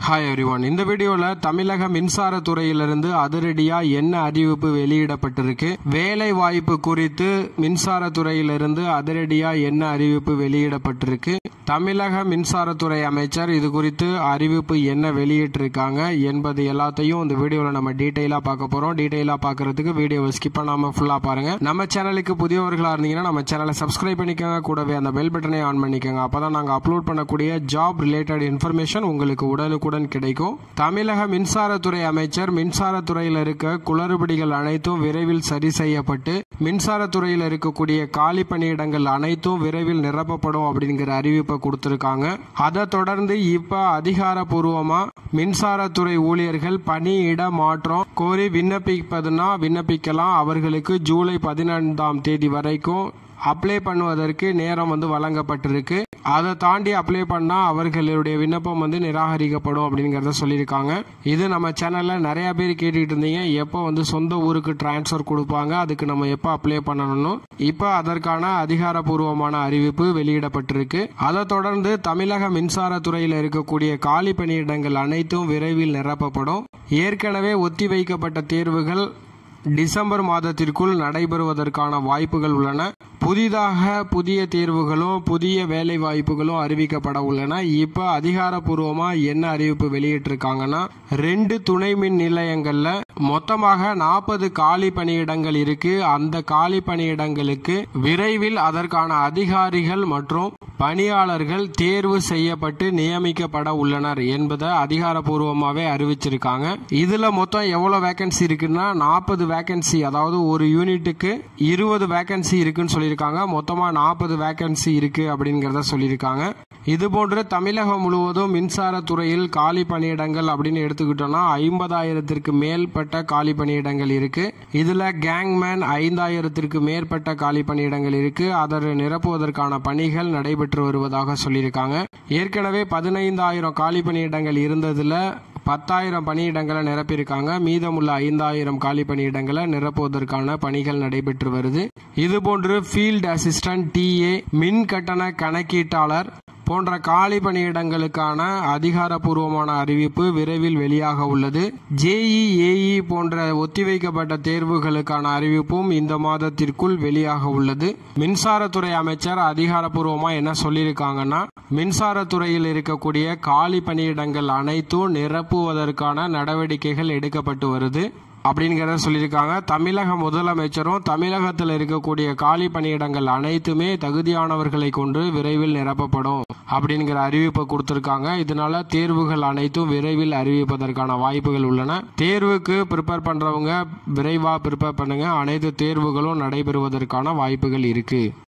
hi everyone இந்த வீடியோவில் தமிழக மின்சாரத்துறையிலிருந்து அதிரடியாக என்ன அறிவிப்பு வெளியிடப்பட்டிருக்கு வேலை வாய்ப்பு குறித்து மின்சாரத்துறையிலிருந்து அதிரடியாக என்ன அறிவிப்பு வெளியிடப்பட்டிருக்கு தமிழக மின்சாரத்துறை அமைச்சர் இது குறித்து அறிவிப்பு என்ன வெளியிட்டிருக்காங்க என்பது எல்லாத்தையும் இந்த வீடியோவில் நம்ம டீட்டெயிலாக பார்க்க போகிறோம் டீட்டெயிலாக பார்க்கறதுக்கு வீடியோவை ஸ்கிப் பண்ணாமல் ஃபுல்லாக பாருங்கள் நம்ம சேனலுக்கு புதியவர்களாக இருந்தீங்கன்னா நம்ம சேனலை சப்ஸ்கிரைப் பண்ணிக்கோங்க கூடவே அந்த பெல் பட்டனை ஆன் பண்ணிக்கோங்க அப்போ தான் நாங்கள் அப்லோட் பண்ணக்கூடிய ஜாப் ரிலேட்டட் இன்ஃபர்மேஷன் உங்களுக்கு உடனுக்குடன் கிடைக்கும் தமிழக மின்சாரத்துறை அமைச்சர் மின்சாரத்துறையில் இருக்க குளறுபடிகள் அனைத்தும் விரைவில் சரி செய்யப்பட்டு மின்சாரத்துறையில் இருக்கக்கூடிய காலி பணியிடங்கள் அனைத்தும் விரைவில் நிரப்பப்படும் அப்படிங்கிற அறிவிப்பை கொடுத்திருக்காங்க அதை தொடர்ந்து இப்ப அதிகாரப்பூர்வமா மின்சாரத்துறை ஊழியர்கள் பணியிட மாற்றம் கோரி விண்ணப்பிப்பதுனா விண்ணப்பிக்கலாம் அவர்களுக்கு ஜூலை பதினைந்தாம் தேதி வரைக்கும் அப்ளை பண்ணுவதற்கு நேரம் வந்து வழங்கப்பட்டிருக்கு அதை தாண்டி அப்ளை பண்ணா அவர்களுடைய விண்ணப்பம் வந்து நிராகரிக்கப்படும் அப்படிங்கிறத சொல்லியிருக்காங்க இது நம்ம சேனல்ல நிறைய பேர் கேட்டுட்டு இருந்தீங்க எப்போ வந்து சொந்த ஊருக்கு டிரான்ஸ்ஃபர் கொடுப்பாங்க அதுக்கு நம்ம எப்போ அப்ளை பண்ணணும் இப்போ அதற்கான அதிகாரப்பூர்வமான அறிவிப்பு வெளியிடப்பட்டிருக்கு அதை தொடர்ந்து தமிழக மின்சாரத்துறையில் இருக்கக்கூடிய காலி பணியிடங்கள் அனைத்தும் விரைவில் நிரப்பப்படும் ஏற்கனவே ஒத்திவைக்கப்பட்ட தேர்வுகள் டிசம்பர் மாதத்திற்குள் நடைபெறுவதற்கான வாய்ப்புகள் உள்ளன புதிதாக புதிய தேர்வுகளும் புதிய வேலை வாய்ப்புகளும் அறிவிக்கப்பட உள்ளன இப்ப அதிகாரப்பூர்வமா என்ன அறிவிப்பு வெளியிட்டிருக்காங்கன்னா ரெண்டு துணை மின் நிலையங்கள்ல மொத்தமாக நாற்பது காலி பணியிடங்கள் இருக்கு அந்த காலி பணியிடங்களுக்கு விரைவில் அதற்கான அதிகாரிகள் மற்றும் பணியாளர்கள் தேர்வு செய்யப்பட்டு நியமிக்கப்பட உள்ளனர் என்பதை அதிகாரப்பூர்வமாவே அறிவிச்சிருக்காங்க இதுல மொத்தம் எவ்வளவு வேகன்சி இருக்குன்னா நாற்பது வேகன்சி அதாவது ஒரு யூனிட்டுக்கு இருபது வேகன்சி இருக்குன்னு சொல்லியிருக்காங்க மொத்தமா நாற்பது வேகன்சி இருக்கு அப்படிங்கறத சொல்லியிருக்காங்க இது போன்று தமிழகம் முழுவதும் மின்சாரத்துறையில் காலி பணியிடங்கள் அப்படின்னு எடுத்துக்கிட்டோம்னா ஐம்பதாயிரத்திற்கு மேற்பட்ட காலி பணியிடங்கள் இருக்கு இதுல கேங்மேன் ஐந்தாயிரத்திற்கு மேற்பட்ட காலி பணியிடங்கள் இருக்கு அதை நிரப்புவதற்கான பணிகள் நடைபெற்று வருவதாக சொல்லியிருக்காங்க ஏற்கனவே பதினைந்தாயிரம் காலி பணியிடங்கள் இருந்ததுல பத்தாயிரம் பணியிடங்களை நிரப்பியிருக்காங்க மீதமுள்ள ஐந்தாயிரம் காலி பணியிடங்களை நிரப்புவதற்கான பணிகள் நடைபெற்று வருது இதுபோன்று ஃபீல்டு அசிஸ்டன்ட் டிஏ மின் கட்டண கணக்கீட்டாளர் போன்ற காலி பணியிடங்களுக்கான அதிகாரப்பூர்வமான அறிவிப்பு விரைவில் வெளியாக உள்ளது ஜேஇஏஇ போன்ற ஒத்திவைக்கப்பட்ட தேர்வுகளுக்கான அறிவிப்பும் இந்த மாதத்திற்குள் வெளியாக உள்ளது மின்சாரத்துறை அமைச்சர் அதிகாரப்பூர்வமா என்ன சொல்லியிருக்காங்கன்னா மின்சாரத்துறையில் இருக்கக்கூடிய காலி பணியிடங்கள் அனைத்தும் நிரப்புவதற்கான நடவடிக்கைகள் எடுக்கப்பட்டு வருது அப்படிங்கிறத சொல்லியிருக்காங்க தமிழக முதலமைச்சரும் தமிழகத்தில் இருக்கக்கூடிய காலி பணியிடங்கள் அனைத்துமே தகுதியானவர்களை கொண்டு விரைவில் நிரப்பப்படும் அப்படிங்கிற அறிவிப்பை கொடுத்திருக்காங்க இதனால தேர்வுகள் அனைத்தும் விரைவில் அறிவிப்பதற்கான வாய்ப்புகள் உள்ளன தேர்வுக்கு ப்ரிப்பேர் பண்றவங்க விரைவா ப்ரிப்பேர் பண்ணுங்க அனைத்து தேர்வுகளும் நடைபெறுவதற்கான வாய்ப்புகள் இருக்கு